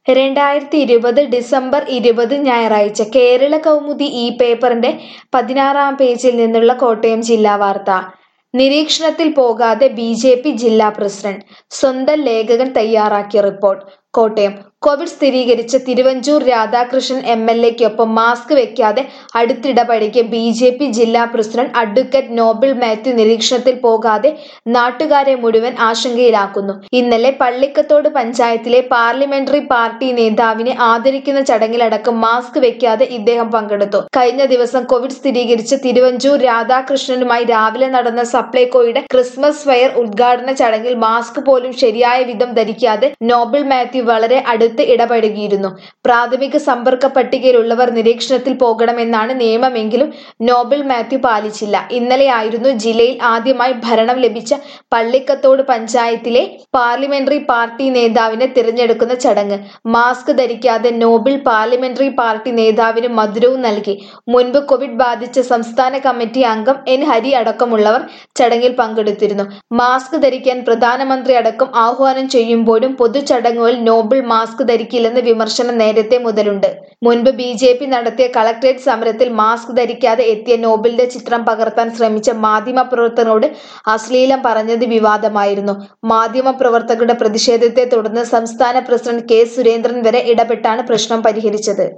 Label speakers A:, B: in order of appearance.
A: രണ്ടായിരത്തി ഇരുപത് ഡിസംബർ ഇരുപത് ഞായറാഴ്ച കേരള കൗമുദി ഈ പേപ്പറിന്റെ പതിനാറാം പേജിൽ നിന്നുള്ള കോട്ടയം ജില്ലാ വാർത്ത നിരീക്ഷണത്തിൽ പോകാതെ ബി ജെ പി ജില്ലാ പ്രസിഡന്റ് സ്വന്തം ലേഖകൻ തയ്യാറാക്കിയ റിപ്പോർട്ട് കോട്ടയം കോവിഡ് സ്ഥിരീകരിച്ച തിരുവഞ്ചൂർ രാധാകൃഷ്ണൻ എം എൽ എക്കൊപ്പം മാസ്ക് വെക്കാതെ അടുത്തിടപഴകിയ ബി ജെ പി ജില്ലാ പ്രസിഡന്റ് അഡ്വക്കേറ്റ് നോബിൾ മാത്യു നിരീക്ഷണത്തിൽ പോകാതെ നാട്ടുകാരെ മുഴുവൻ ആശങ്കയിലാക്കുന്നു ഇന്നലെ പള്ളിക്കത്തോട് പഞ്ചായത്തിലെ പാർലമെന്ററി പാർട്ടി നേതാവിനെ ആദരിക്കുന്ന ചടങ്ങിലടക്കം മാസ്ക് വെക്കാതെ ഇദ്ദേഹം പങ്കെടുത്തു കഴിഞ്ഞ ദിവസം കോവിഡ് സ്ഥിരീകരിച്ച തിരുവഞ്ചൂർ രാധാകൃഷ്ണനുമായി രാവിലെ നടന്ന സപ്ലൈകോയുടെ ക്രിസ്മസ് ഫെയർ ഉദ്ഘാടന ചടങ്ങിൽ മാസ്ക് പോലും ശരിയായ വിധം ധരിക്കാതെ നോബിൾ മാത്യു വളരെ അടുത്ത് ഇടപഴകിയിരുന്നു പ്രാഥമിക സമ്പർക്ക പട്ടികയിലുള്ളവർ നിരീക്ഷണത്തിൽ പോകണമെന്നാണ് നിയമമെങ്കിലും നോബിൾ മാത്യു പാലിച്ചില്ല ഇന്നലെയായിരുന്നു ജില്ലയിൽ ആദ്യമായി ഭരണം ലഭിച്ച പള്ളിക്കത്തോട് പഞ്ചായത്തിലെ പാർലമെന്ററി പാർട്ടി നേതാവിനെ തിരഞ്ഞെടുക്കുന്ന ചടങ്ങ് മാസ്ക് ധരിക്കാതെ നോബിൾ പാർലമെന്ററി പാർട്ടി നേതാവിന് മധുരവും നൽകി മുൻപ് കോവിഡ് ബാധിച്ച സംസ്ഥാന കമ്മിറ്റി അംഗം എൻ ഹരി അടക്കമുള്ളവർ ചടങ്ങിൽ പങ്കെടുത്തിരുന്നു മാസ്ക് ധരിക്കാൻ പ്രധാനമന്ത്രി അടക്കം ആഹ്വാനം ചെയ്യുമ്പോഴും പൊതുചടങ്ങുകളിൽ നോബിൾ മാസ്ക് ധരിക്കില്ലെന്ന് വിമർശനം നേരത്തെ മുതലുണ്ട് മുൻപ് ബി ജെ പി നടത്തിയ കളക്ട്രേറ്റ് സമരത്തിൽ മാസ്ക് ധരിക്കാതെ എത്തിയ നോബിളിന്റെ ചിത്രം പകർത്താൻ ശ്രമിച്ച മാധ്യമ പ്രവർത്തകരോട് അശ്ലീലം പറഞ്ഞത് വിവാദമായിരുന്നു മാധ്യമ പ്രവർത്തകരുടെ പ്രതിഷേധത്തെ തുടർന്ന് സംസ്ഥാന പ്രസിഡന്റ് കെ സുരേന്ദ്രൻ വരെ ഇടപെട്ടാണ് പ്രശ്നം പരിഹരിച്ചത്